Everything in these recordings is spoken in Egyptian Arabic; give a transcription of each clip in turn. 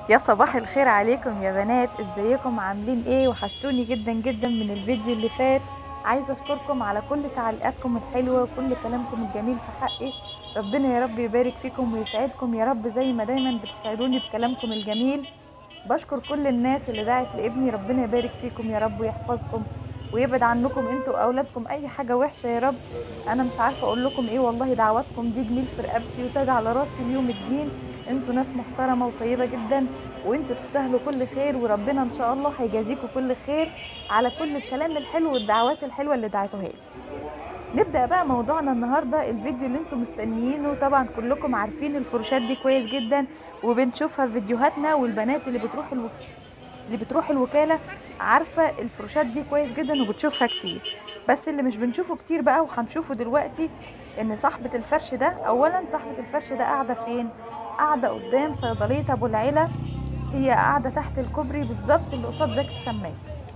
يا صباح الخير عليكم يا بنات ازيكم عاملين ايه وحشتوني جدا جدا من الفيديو اللي فات عايزه اشكركم على كل تعليقاتكم الحلوه وكل كلامكم الجميل في حقي ربنا يا رب يبارك فيكم ويسعدكم يا رب زي ما دايما بتسعدوني بكلامكم الجميل بشكر كل الناس اللي دعت لابني ربنا يبارك فيكم يا رب ويحفظكم ويبعد عنكم انتوا واولادكم اي حاجه وحشه يا رب انا مش عارفه اقول لكم ايه والله دعواتكم دي جميل في رقبتي وتاج على راسي اليوم الدين انتوا ناس محترمه وطيبه جدا وانتوا تستاهلوا كل خير وربنا ان شاء الله هيجازيكم كل خير على كل الكلام الحلو والدعوات الحلوه اللي دعيتوها لي نبدا بقى موضوعنا النهارده الفيديو اللي انتم مستنيينه طبعا كلكم عارفين الفروشات دي كويس جدا وبنشوفها في فيديوهاتنا والبنات اللي بتروح الو... اللي بتروح الوكاله عارفه الفروشات دي كويس جدا وبتشوفها كتير بس اللي مش بنشوفه كتير بقى وهنشوفه دلوقتي ان صاحبه الفرش ده اولا صاحبه الفرش ده قاعده فين قاعده قدام صيدليه ابو العلا هي قاعده تحت الكوبري بالظبط اللي قصاد زكي السمان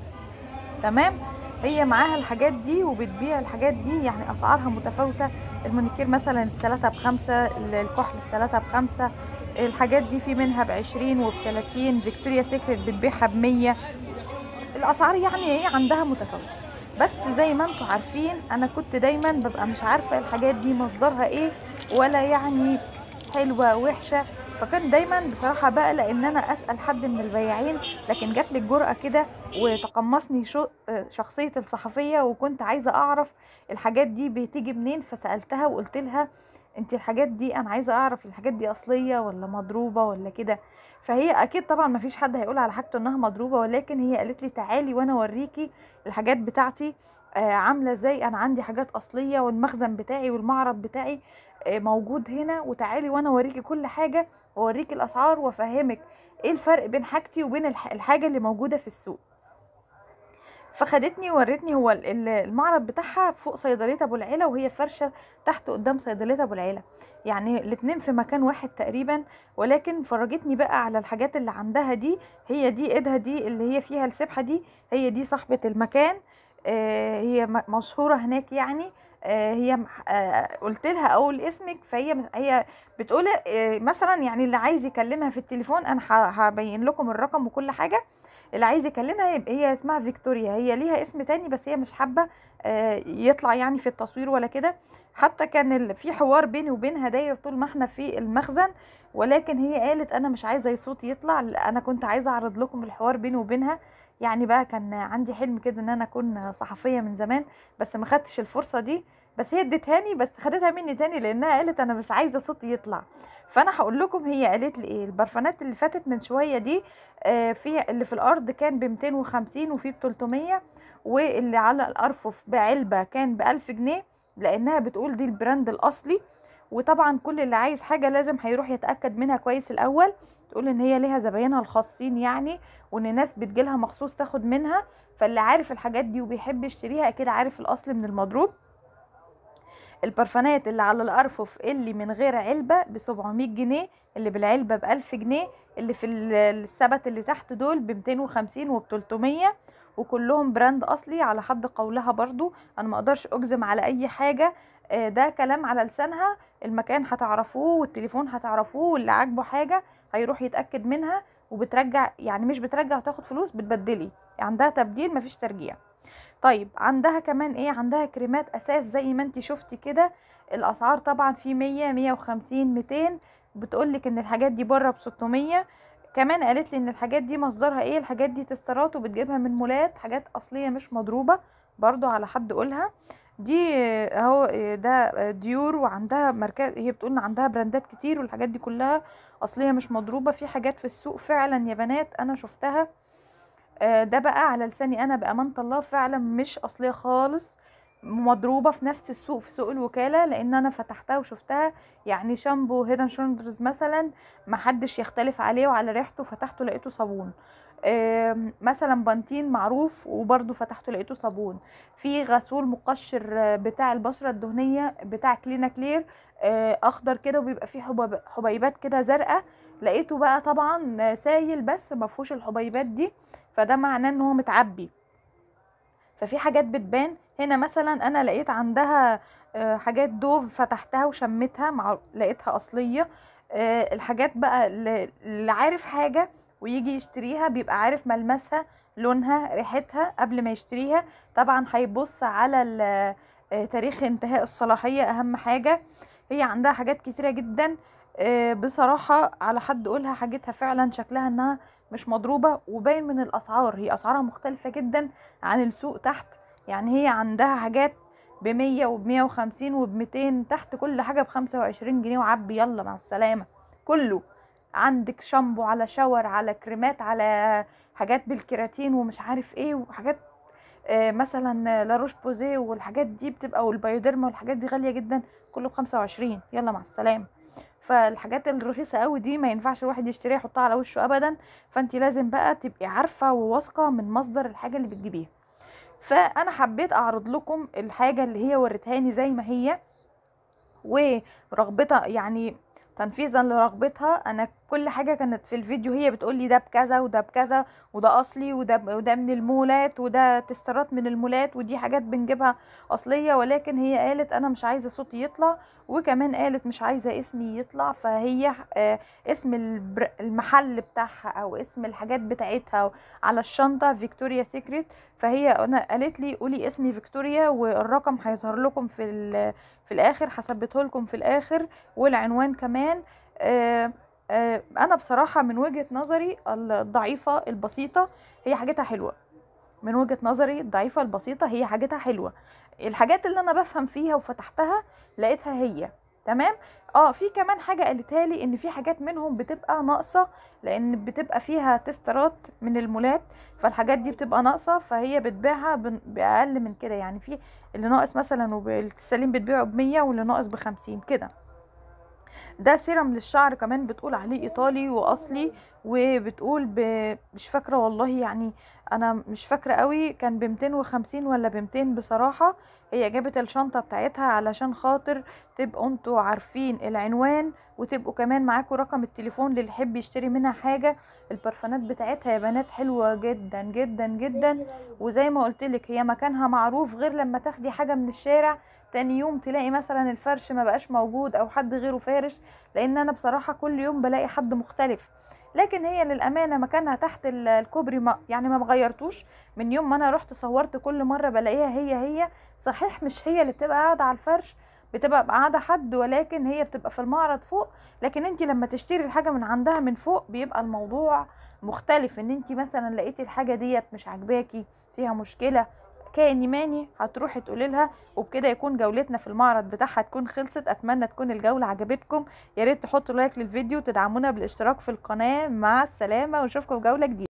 تمام هي معاها الحاجات دي وبتبيع الحاجات دي يعني اسعارها متفاوته المانيكير مثلا التلاتة بخمسة الكحل التلاتة بخمسة الحاجات دي في منها بعشرين وبتلاتين فيكتوريا سيكريت بتبيعها بمية الاسعار يعني ايه عندها متفاوته بس زي ما انتم عارفين انا كنت دايما ببقى مش عارفه الحاجات دي مصدرها ايه ولا يعني حلوه وحشه فكان دايما بصراحه بقلق ان انا اسال حد من البياعين لكن جات لي الجرأه كده وتقمصني شو شخصيه الصحفيه وكنت عايزه اعرف الحاجات دي بتيجي منين فسالتها وقلت لها انت الحاجات دي انا عايزه اعرف الحاجات دي اصليه ولا مضروبه ولا كده فهي اكيد طبعا ما فيش حد هيقول على حاجته انها مضروبه ولكن هي قالت لي تعالي وانا اوريكي الحاجات بتاعتي آه عامله ازاي انا عندي حاجات اصليه والمخزن بتاعي والمعرض بتاعي آه موجود هنا وتعالي وانا اوريكي كل حاجه واوريكي الاسعار وافهمك ايه الفرق بين حاجتي وبين الحاجه اللي موجوده في السوق فخدتني وورتني هو المعرض بتاعها فوق صيدليه ابو العيله وهي فرشه تحت قدام صيدليه ابو العيله يعني الاتنين في مكان واحد تقريبا ولكن فرجتني بقى على الحاجات اللي عندها دي هي دي ايدها دي اللي هي فيها السبحه دي هي دي صاحبه المكان آه هي مشهوره هناك يعني آه هي آه قلت لها اقول اسمك فهي هي بتقول مثلا يعني اللي عايز يكلمها في التليفون انا هبين لكم الرقم وكل حاجه اللي عايز يكلمها هي اسمها فيكتوريا هي ليها اسم تاني بس هي مش حابه يطلع يعني في التصوير ولا كده حتى كان في حوار بيني وبينها داير طول ما احنا في المخزن ولكن هي قالت انا مش عايزه صوتي يطلع انا كنت عايزه اعرض لكم الحوار بيني وبينها يعني بقى كان عندي حلم كده ان انا اكون صحفيه من زمان بس ما خدتش الفرصه دي بس هي اديتهاني بس خدتها مني تاني لانها قالت انا مش عايزه صوتي يطلع فانا هقول لكم هي قالت لي ايه البرفانات اللي فاتت من شويه دي آه في اللي في الارض كان ب 250 وفي ب 300 واللي على الارفف بعلبه كان ب 1000 جنيه لانها بتقول دي البراند الاصلي وطبعا كل اللي عايز حاجه لازم هيروح يتاكد منها كويس الاول تقول ان هي ليها زباينها الخاصين يعني وان ناس بتجيلها مخصوص تاخد منها فاللي عارف الحاجات دي وبيحب يشتريها اكيد عارف الاصل من المضروب البرفانات اللي على الارفف اللي من غير علبه ب 700 جنيه اللي بالعلبه ب 1000 جنيه اللي في السبت اللي تحت دول ب 250 وب 300 وكلهم براند اصلي على حد قولها برضو انا ما اقدرش اجزم على اي حاجه ده كلام على لسانها المكان هتعرفوه والتليفون هتعرفوه واللي عاجبه حاجه هيروح يتاكد منها وبترجع يعني مش بترجع وتاخد فلوس بتبدلي عندها تبديل مفيش ترجيع طيب عندها كمان ايه عندها كريمات اساس زي ما انت شفتي كده الاسعار طبعا في 100 150 200 بتقولك ان الحاجات دي بره ب 600 كمان قالت لي ان الحاجات دي مصدرها ايه الحاجات دي تسترات وبتجيبها من مولات حاجات اصليه مش مضروبه برضو على حد قولها دي اهو ده ديور وعندها ماركات هي بتقول ان عندها براندات كتير والحاجات دي كلها اصليه مش مضروبه في حاجات في السوق فعلا يا بنات انا شفتها ده بقى على لساني انا بامانه الله فعلا مش اصليه خالص مضروبه في نفس السوق في سوق الوكاله لان انا فتحتها وشفتها يعني شامبو هيدن شولدرز مثلا ما حدش يختلف عليه وعلى ريحته فتحته لقيته صابون مثلا بانتين معروف وبرده فتحته لقيته صابون في غسول مقشر بتاع البشره الدهنيه بتاع كلينا كلير اخضر كده وبيبقى فيه حبيبات كده زرقاء لقيته بقى طبعا سايل بس ما فيهوش الحبيبات دي فده معناه ان هو متعبي ففي حاجات بتبان هنا مثلا انا لقيت عندها حاجات دوف فتحتها وشمتها مع لقيتها اصليه آه، الحاجات بقى اللي اللي عارف حاجة ويجي يشتريها بيبقى عارف ملمسها لونها ريحتها قبل ما يشتريها طبعا هيبص على ال- آه، تاريخ انتهاء الصلاحية اهم حاجة هي عندها حاجات كتيرة جدا آه، بصراحة على حد قولها حاجتها فعلا شكلها انها مش مضروبة وباين من الاسعار هي اسعارها مختلفة جدا عن السوق تحت يعني هي عندها حاجات بمية وبمية وخمسين وبميتين تحت كل حاجة بخمسة وعشرين جنيه وعبي يلا مع السلامة كله عندك شامبو على شاور على كريمات على حاجات بالكيراتين ومش عارف ايه وحاجات آه، مثلا لاروش بوزيه والحاجات دي بتبقى والبيوديرما والحاجات دي غالية جدا كله بخمسة وعشرين يلا مع السلامة فالحاجات الرخيصة قوي دي ما ينفعش الواحد يشتريها يحطها على وشه ابدا فانت لازم بقى تبقي عارفة وواثقة من مصدر الحاجة اللي بتجيبيها فانا حبيت اعرض لكم الحاجة اللي هي ورتهاني زي ما هي ورغبتها يعني تنفيذا لرغبتها انا كل حاجه كانت في الفيديو هي بتقول لي ده بكذا وده بكذا وده اصلي وده وده من المولات وده تسترات من المولات ودي حاجات بنجيبها اصليه ولكن هي قالت انا مش عايزه صوتي يطلع وكمان قالت مش عايزه اسمي يطلع فهي آه، اسم البر- المحل بتاعها او اسم الحاجات بتاعتها على الشنطه فيكتوريا سيكريت فهي انا قالت لي قولي اسمي فيكتوريا والرقم هيظهر لكم في ال- في الاخر هثبته لكم في الاخر والعنوان كمان آه آه انا بصراحه من وجهه نظري الضعيفه البسيطه هي حاجتها حلوه من وجهه نظري الضعيفه البسيطه هي حاجتها حلوه الحاجات اللي انا بفهم فيها وفتحتها لقيتها هي تمام اه في كمان حاجه قالتها لي ان في حاجات منهم بتبقى ناقصه لان بتبقى فيها تسترات من المولات فالحاجات دي بتبقى ناقصه فهي بتبيعها بن- باقل من كده يعني في اللي ناقص مثلا والسليم بتبيعه بمية واللي ناقص بخمسين كده ده سيرم للشعر كمان بتقول عليه ايطالي واصلي وبتقول ب... مش فاكره والله يعني انا مش فاكره قوي كان ب 250 ولا ب 200 بصراحه هي جابت الشنطه بتاعتها علشان خاطر تبقوا انتوا عارفين العنوان وتبقوا كمان معاكوا رقم التليفون للي يحب يشتري منها حاجه البرفانات بتاعتها يا بنات حلوه جدا جدا جدا وزي ما قلتلك هي مكانها معروف غير لما تاخدي حاجه من الشارع تاني يوم تلاقي مثلا الفرش ما بقاش موجود او حد غيره فارش لان انا بصراحه كل يوم بلاقي حد مختلف لكن هي للامانه مكانها تحت ال- الكوبري ما يعني ما مغيرتوش من يوم ما انا رحت صورت كل مره بلاقيها هي هي صحيح مش هي اللي بتبقى قاعده على الفرش بتبقى قاعده حد ولكن هي بتبقى في المعرض فوق لكن انت لما تشتري الحاجه من عندها من فوق بيبقى الموضوع مختلف ان انت مثلا لقيتي الحاجه ديت مش عاجباكي فيها مشكله كائن ماني هتروحي تقولي لها وبكده يكون جولتنا في المعرض بتاعها تكون خلصت اتمنى تكون الجوله عجبتكم يا ريت تحطوا لايك للفيديو وتدعمونا بالاشتراك في القناه مع السلامه ونشوفكم في جوله جديده